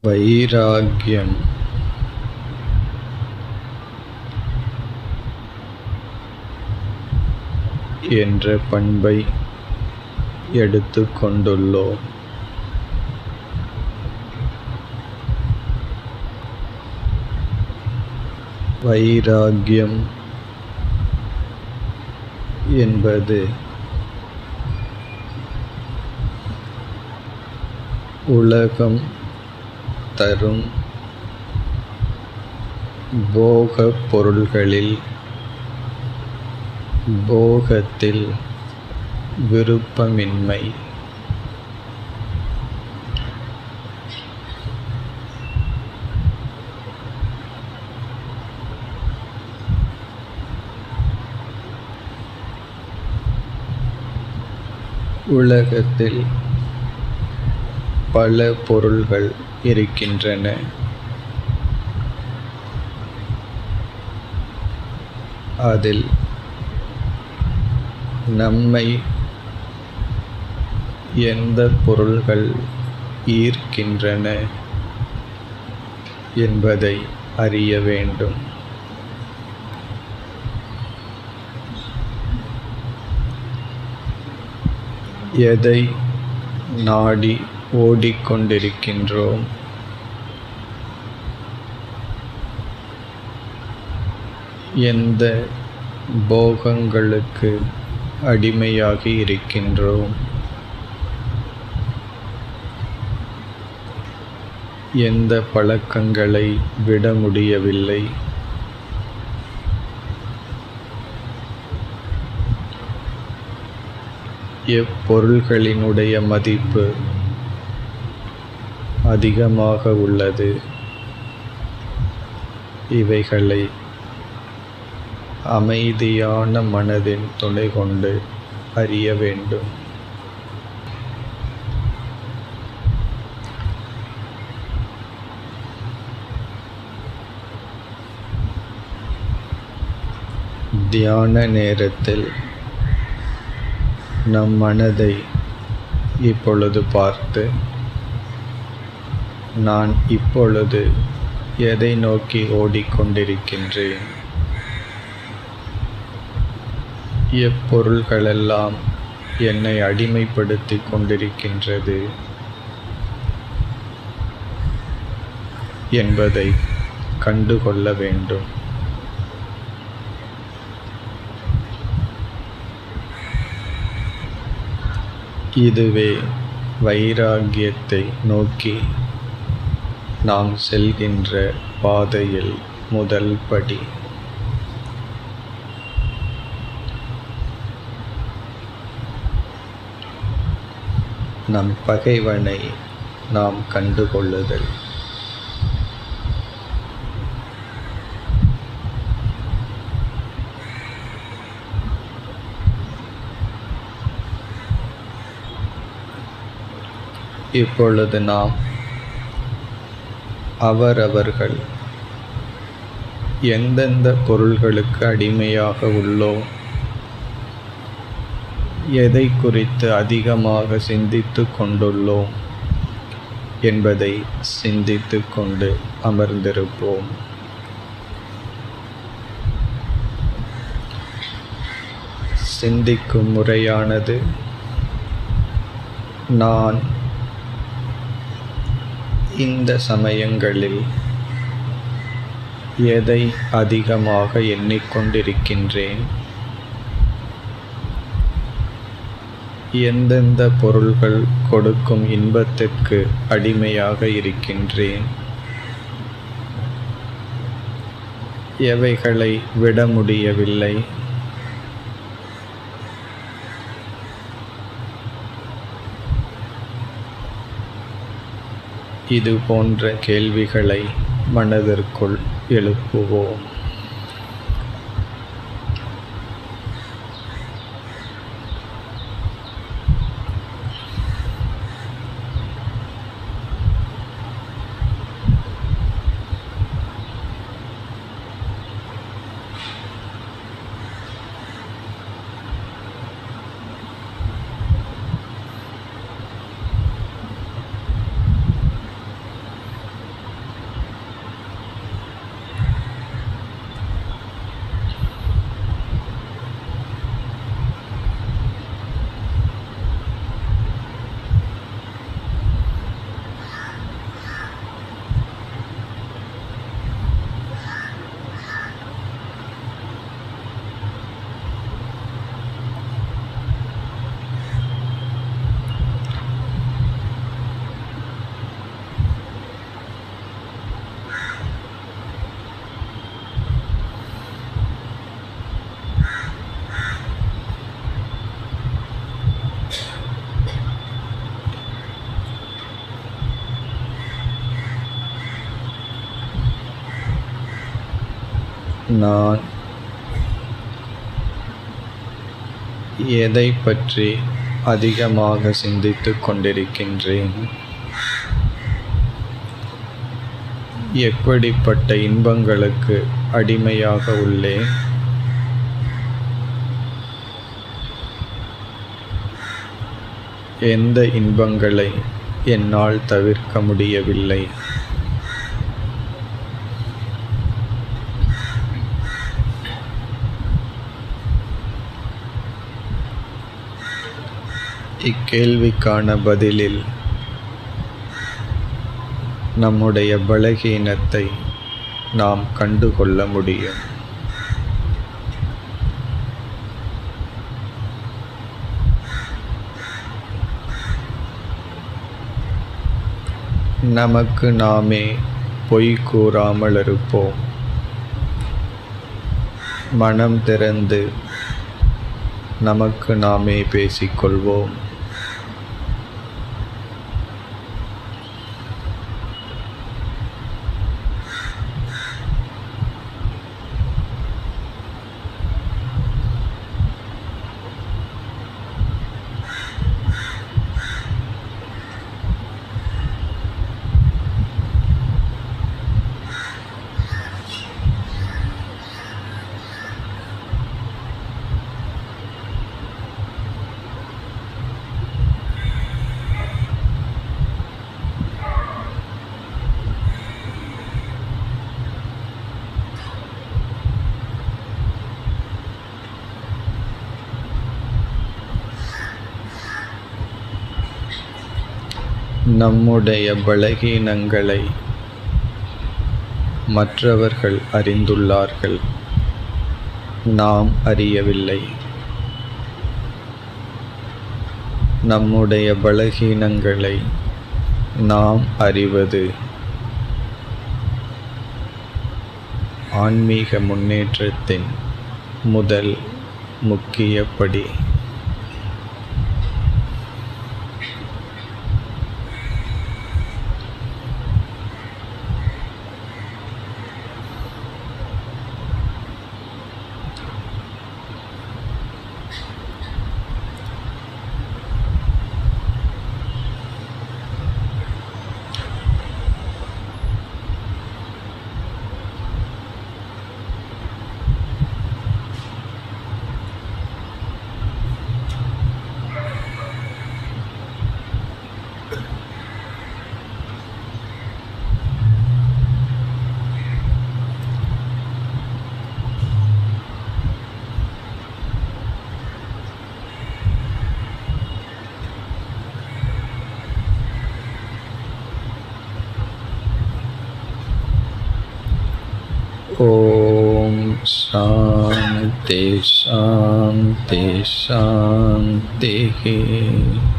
வைராக்கியம் என்ற பண்பை எடுத்துக் கொண்டுள்ளோம் வைராக்கியம் என்பது உலகம் தரும் போகப் பொருள்களில் போகத்தில் விருப்பமின்மை உலகத்தில் பல பொருள்கள் இருக்கின்றன அதில் நம்மை எந்த பொருள்கள் ஈர்க்கின்றன என்பதை அறிய வேண்டும் எதை நாடி ஓடிக்கொண்டிருக்கின்றோம் எந்த போகங்களுக்கு அடிமையாகி இருக்கின்றோம் எந்த பழக்கங்களை விட முடியவில்லை எப்பொருள்களினுடைய மதிப்பு அதிகமாக உள்ளது இவைகளை அமைதியான மனதின் துணை கொண்டு அறிய வேண்டும் தியான நேரத்தில் நம் மனதை இப்பொழுது பார்த்து நான் இப்பொழுது எதை நோக்கி ஓடிக்கொண்டிருக்கின்றேன் எப்பொருள்களெல்லாம் என்னை அடிமைப்படுத்தி கொண்டிருக்கின்றது என்பதை கண்டுகொள்ள வேண்டும் இதுவே வைராகியத்தை நோக்கி நாம் செல்கின்ற பாதையில் முதல் படி நம் பகைவனை நாம் கண்டுகொள்ளுதல் இப்பொழுது நாம் அவரவர்கள் எந்தெந்த பொருள்களுக்கு அடிமையாக உள்ளோம் எதை குறித்து அதிகமாக சிந்தித்து கொண்டுள்ளோம் என்பதை சிந்தித்து கொண்டு அமர்ந்திருப்போம் சிந்திக்கும் முறையானது நான் இந்த சமயங்களில் எதை அதிகமாக எண்ணிக்கொண்டிருக்கின்றேன் எந்தெந்த பொருள்கள் கொடுக்கும் இன்பத்திற்கு அடிமையாக இருக்கின்றேன் எவைகளை விட முடியவில்லை இது போன்ற கேள்விகளை மனதிற்குள் எழுப்புவோம் நான் எதை பற்றி அதிகமாக சிந்தித்துக் கொண்டிருக்கின்றேன் எப்படிப்பட்ட இன்பங்களுக்கு அடிமையாக உள்ளேன் எந்த இன்பங்களை என்னால் தவிர்க்க முடியவில்லை இக்கேள்விக்கான பதிலில் நம்முடைய பலகீனத்தை நாம் கண்டுகொள்ள முடியும் நமக்கு நாமே பொய் கூறாமல் இருப்போம் மனம் திறந்து நமக்கு நாமே பேசிக்கொள்வோம் நம்முடைய பலகீனங்களை மற்றவர்கள் அறிந்துள்ளார்கள் நாம் அறியவில்லை நம்முடைய பலகீனங்களை நாம் அறிவது ஆன்மீக முன்னேற்றத்தின் முதல் முக்கிய படி ॐ शान्ति शान्ति शान्तिः